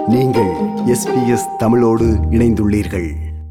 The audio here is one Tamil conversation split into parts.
நீங்கள் எஸ்பிஎஸ் தமிழோடு இணைந்துள்ளீர்கள்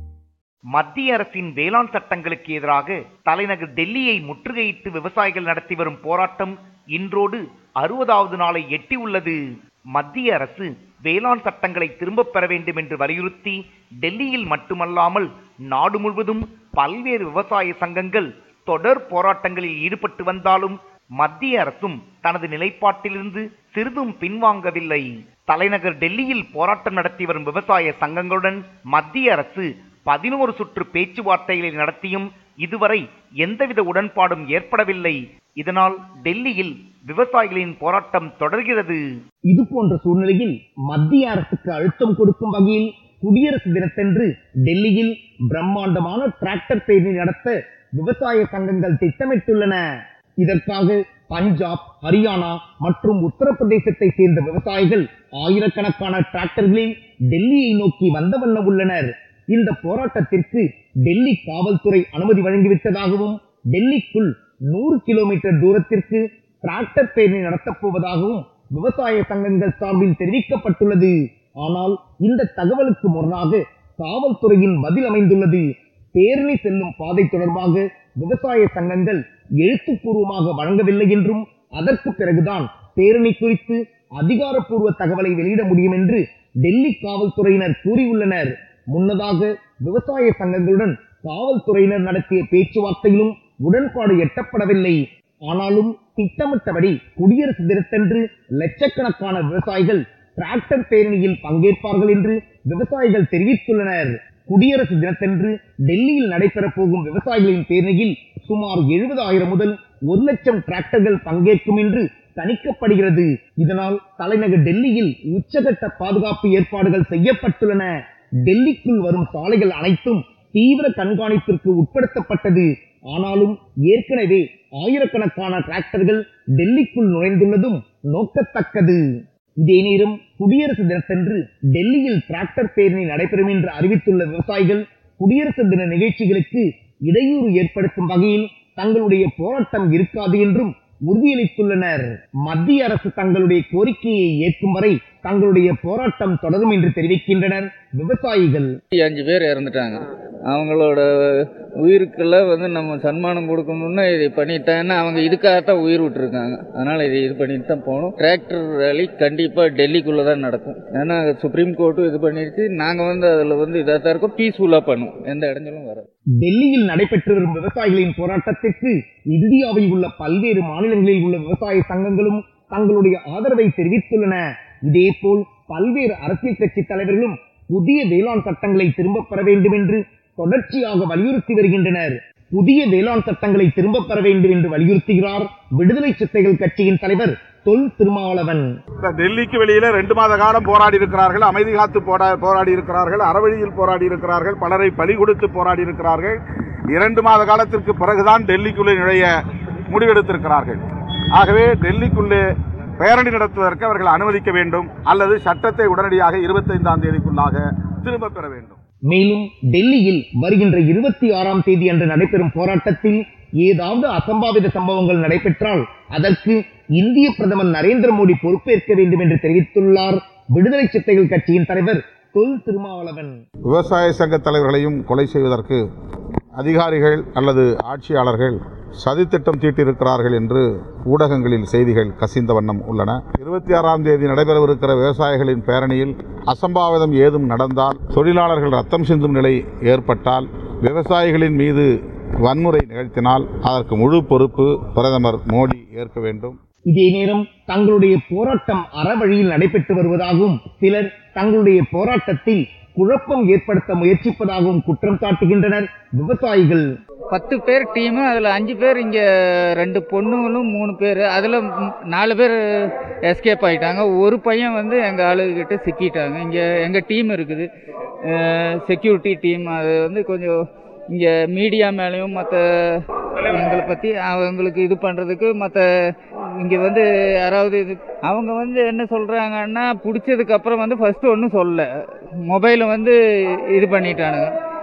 மத்திய அரசின் வேளாண் சட்டங்களுக்கு எதிராக தலைநகர் டெல்லியை முற்றுகையிட்டு விவசாயிகள் நடத்தி வரும் போராட்டம் இன்றோடு அறுபதாவது நாளை எட்டியுள்ளது மத்திய அரசு வேளாண் சட்டங்களை திரும்பப் பெற வேண்டும் என்று வலியுறுத்தி டெல்லியில் மட்டுமல்லாமல் நாடு முழுவதும் பல்வேறு விவசாய சங்கங்கள் தொடர் போராட்டங்களில் ஈடுபட்டு வந்தாலும் மத்திய அரசும் தனது நிலைப்பாட்டிலிருந்து சிறிதும் பின்வாங்கவில்லை தலைநகர் டெல்லியில் போராட்டம் நடத்தி வரும் விவசாய சங்கங்களுடன் மத்திய அரசு பதினோரு சுற்று பேச்சுவார்த்தைகளை நடத்தியும் இதுவரை எந்தவித உடன்பாடும் ஏற்படவில்லை இதனால் டெல்லியில் விவசாயிகளின் போராட்டம் தொடர்கிறது இது போன்ற சூழ்நிலையில் மத்திய அரசுக்கு அழுத்தம் கொடுக்கும் வகையில் குடியரசு தினத்தன்று டெல்லியில் பிரம்மாண்டமான டிராக்டர் பேரணி நடத்த விவசாய சங்கங்கள் திட்டமிட்டுள்ளன இதற்காக பஞ்சாப் ஹரியானா மற்றும் உத்தரப்பிரதேசத்தை சேர்ந்த விவசாயிகள் ஆயிரக்கணக்கான டிராக்டர்களில் டெல்லியை நோக்கி வந்த வண்ணம் உள்ளனர் இந்த போராட்டத்திற்கு டெல்லி காவல்துறை அனுமதி வழங்கிவிட்டதாகவும் டெல்லிக்குள் நூறு கிலோமீட்டர் தூரத்திற்கு டிராக்டர் பேரணி நடத்தப் போவதாகவும் விவசாய சங்கங்கள் சார்பில் தெரிவிக்கப்பட்டுள்ளது ஆனால் இந்த தகவலுக்கு முரணாக காவல்துறையின் பதில் அமைந்துள்ளது பேரணி செல்லும் பாதை தொடர்பாக விவசாய சங்கங்கள் எழுத்துப்பூர்வமாக வழங்கவில்லை என்றும் அதற்கு பிறகுதான் பேரணி குறித்து அதிகாரப்பூர்வ தகவலை வெளியிட முடியும் என்று டெல்லி காவல்துறையினர் கூறியுள்ளனர் முன்னதாக விவசாய சங்கங்களுடன் காவல்துறையினர் நடத்திய பேச்சுவார்த்தையிலும் உடன்பாடு எட்டப்படவில்லை ஆனாலும் திட்டமிட்டபடி குடியரசு தினத்தன்று லட்சக்கணக்கான விவசாயிகள் டிராக்டர் பேரணியில் பங்கேற்பார்கள் என்று விவசாயிகள் தெரிவித்துள்ளனர் குடியரசு தினத்தன்று டெல்லியில் நடைபெறப் போகும் விவசாயிகளின் பேரணியில் சுமார் எழுபதாயிரம் முதல் ஒரு லட்சம் டிராக்டர்கள் பங்கேற்கும் என்று கணிக்கப்படுகிறது இதனால் தலைநகர் டெல்லியில் உச்சகட்ட பாதுகாப்பு ஏற்பாடுகள் செய்யப்பட்டுள்ளன டெல்லிக்குள் வரும் சாலைகள் அனைத்தும் தீவிர கண்காணிப்பிற்கு உட்படுத்தப்பட்டது ஆனாலும் ஏற்கனவே ஆயிரக்கணக்கான டிராக்டர்கள் டெல்லிக்குள் நுழைந்துள்ளதும் நோக்கத்தக்கது இதே நேரம் குடியரசு தினத்தன்று டெல்லியில் டிராக்டர் பேரணி நடைபெறும் என்று அறிவித்துள்ள விவசாயிகள் குடியரசு தின நிகழ்ச்சிகளுக்கு இடையூறு ஏற்படுத்தும் வகையில் தங்களுடைய போராட்டம் இருக்காது என்றும் உறுதியளித்துள்ளனர் மத்திய அரசு தங்களுடைய கோரிக்கையை ஏற்கும் வரை தங்களுடைய போராட்டம் தொடரும் என்று தெரிவிக்கின்றனர் விவசாயிகள் அஞ்சு பேர் இறந்துட்டாங்க அவங்களோட உயிருக்கெல்லாம் வந்து நம்ம சன்மானம் கொடுக்கணும்னா இதை பண்ணிட்டாங்கன்னா அவங்க இதுக்காகத்தான் உயிர் விட்டுருக்காங்க அதனால் இதை இது பண்ணிட்டு தான் போகணும் டிராக்டர் ரேலி கண்டிப்பாக டெல்லிக்குள்ளே தான் நடக்கும் ஏன்னா சுப்ரீம் கோர்ட்டும் இது பண்ணிருச்சு நாங்கள் வந்து அதில் வந்து இதாக தான் இருக்கோம் பீஸ்ஃபுல்லாக பண்ணுவோம் எந்த இடைஞ்சலும் வராது டெல்லியில் நடைபெற்று வரும் விவசாயிகளின் போராட்டத்திற்கு இந்தியாவில் உள்ள பல்வேறு மாநிலங்களில் உள்ள விவசாய சங்கங்களும் தங்களுடைய ஆதரவை தெரிவித்துள்ளன இதேபோல் பல்வேறு அரசியல் கட்சி தலைவர்களும் புதிய வேளாண் சட்டங்களை திரும்பப் பெற வேண்டும் என்று தொடர்ச்சியாக வலியுறுத்தி வருகின்றனர் புதிய வேளாண் சட்டங்களை திரும்பப் பெற வேண்டும் என்று வலியுறுத்துகிறார் விடுதலை சிறுத்தைகள் கட்சியின் தலைவர் தொல் திருமாவளவன் இந்த டெல்லிக்கு வெளியில ரெண்டு மாத காலம் போராடி இருக்கிறார்கள் அமைதி காத்து போரா போராடி இருக்கிறார்கள் அறவழியில் போராடி இருக்கிறார்கள் பலரை பலி கொடுத்து போராடி இருக்கிறார்கள் இரண்டு மாத காலத்திற்கு பிறகுதான் டெல்லிக்குள்ளே நுழைய முடிவெடுத்திருக்கிறார்கள் ஆகவே டெல்லிக்குள்ளே பேரணி நடத்துவதற்கு அவர்கள் அனுமதிக்க வேண்டும் அல்லது சட்டத்தை உடனடியாக இருபத்தைந்தாம் தேதிக்குள்ளாக திரும்ப பெற வேண்டும் மேலும் டெல்லியில் வருகின்ற இருபத்தி ஆறாம் தேதி அன்று நடைபெறும் போராட்டத்தில் ஏதாவது அசம்பாவித சம்பவங்கள் நடைபெற்றால் அதற்கு இந்திய பிரதமர் நரேந்திர மோடி பொறுப்பேற்க வேண்டும் என்று தெரிவித்துள்ளார் விடுதலை சிறுத்தைகள் கட்சியின் தலைவர் தொல் திருமாவளவன் விவசாய சங்க தலைவர்களையும் கொலை செய்வதற்கு அதிகாரிகள் அல்லது ஆட்சியாளர்கள் சதித்திட்டம் தீட்டியிருக்கிறார்கள் என்று ஊடகங்களில் செய்திகள் கசிந்த வண்ணம் உள்ளன இருபத்தி ஆறாம் தேதி நடைபெறவிருக்கிற விவசாயிகளின் பேரணியில் அசம்பாவிதம் ஏதும் நடந்தால் தொழிலாளர்கள் ரத்தம் சிந்தும் நிலை ஏற்பட்டால் விவசாயிகளின் மீது வன்முறை நிகழ்த்தினால் அதற்கு முழு பொறுப்பு பிரதமர் மோடி ஏற்க வேண்டும் இதே நேரம் தங்களுடைய போராட்டம் அறவழியில் நடைபெற்று வருவதாகவும் சிலர் தங்களுடைய போராட்டத்தில் குழப்பம் ஏற்படுத்த முயற்சிப்பதாகவும் குற்றம் சாட்டுகின்றனர் விவசாயிகள் பத்து பேர் டீமு அதில் அஞ்சு பேர் இங்கே ரெண்டு பொண்ணுங்களும் மூணு பேர் அதில் நாலு பேர் எஸ்கேப் ஆகிட்டாங்க ஒரு பையன் வந்து எங்கள் ஆளுகிட்ட சிக்கிட்டாங்க இங்கே எங்கள் டீம் இருக்குது செக்யூரிட்டி டீம் அது வந்து கொஞ்சம் இங்கே மீடியா மேலேயும் மற்ற எங்களை பற்றி அவங்களுக்கு இது பண்ணுறதுக்கு மற்ற இங்கே வந்து யாராவது இது அவங்க வந்து என்ன சொல்கிறாங்கன்னா பிடிச்சதுக்கு அப்புறம் வந்து ஃபஸ்ட்டு ஒன்றும் சொல்லல மொபைலை வந்து இது பண்ணிட்டானுங்க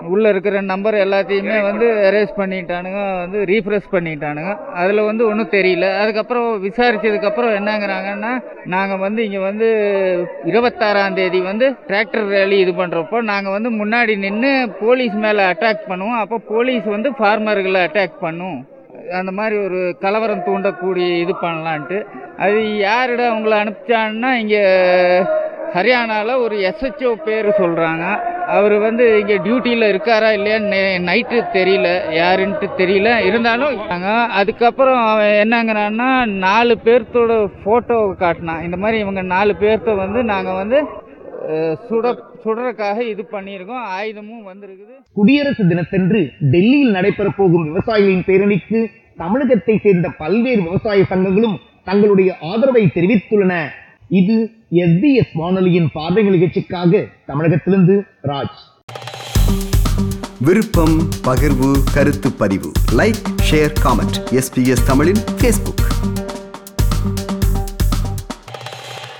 உள்ளே இருக்கிற நம்பர் எல்லாத்தையுமே வந்து எரேஸ் பண்ணிட்டானுங்க வந்து ரீஃப்ரெஷ் பண்ணிட்டானுங்க அதில் வந்து ஒன்றும் தெரியல அதுக்கப்புறம் விசாரிச்சதுக்கப்புறம் என்னங்கிறாங்கன்னா நாங்கள் வந்து இங்கே வந்து இருபத்தாறாம் தேதி வந்து டிராக்டர் ரேலி இது பண்ணுறப்போ நாங்கள் வந்து முன்னாடி நின்று போலீஸ் மேலே அட்டாக் பண்ணுவோம் அப்போ போலீஸ் வந்து ஃபார்மர்களை அட்டாக் பண்ணும் அந்த மாதிரி ஒரு கலவரம் தூண்டக்கூடிய இது பண்ணலான்ட்டு அது யாரிட அவங்கள அனுப்பிச்சான்னா இங்கே ஹரியானாவில் ஒரு எஸ்ஹெச்ஓ பேர் சொல்கிறாங்க அவர் வந்து இங்கே டியூட்டியில் இருக்காரா இல்லையான்னு நைட்டு தெரியல யாருன்ட்டு தெரியல இருந்தாலும் நாங்கள் அதுக்கப்புறம் அவன் என்னங்கிறான்னா நாலு பேர்த்தோட ஃபோட்டோ காட்டினான் இந்த மாதிரி இவங்க நாலு பேர்த்த வந்து நாங்கள் வந்து அஹ், சுட சுடுறதுக்காக இது பண்ணியிருக்கோம் ஆயுதமும் வந்திருக்குது குடியரசு தினத்தன்று டெல்லியில் நடைபெற போகும் விவசாயிகளின் பேரணிக்கு தமிழகத்தை சேர்ந்த பல்வேறு விவசாய சங்கங்களும் தங்களுடைய ஆதரவை தெரிவித்துள்ளன இது எஸ்பிஎஸ் வானொலியின் பார்வை நிகழ்ச்சிக்காக தமிழகத்திலிருந்து ராஜ் விருப்பம் பகிர்வு கருத்து பதிவு லைக் ஷேர் காமெண்ட் எஸ்பிஎஸ் தமிழின் ஃபேஸ்புக்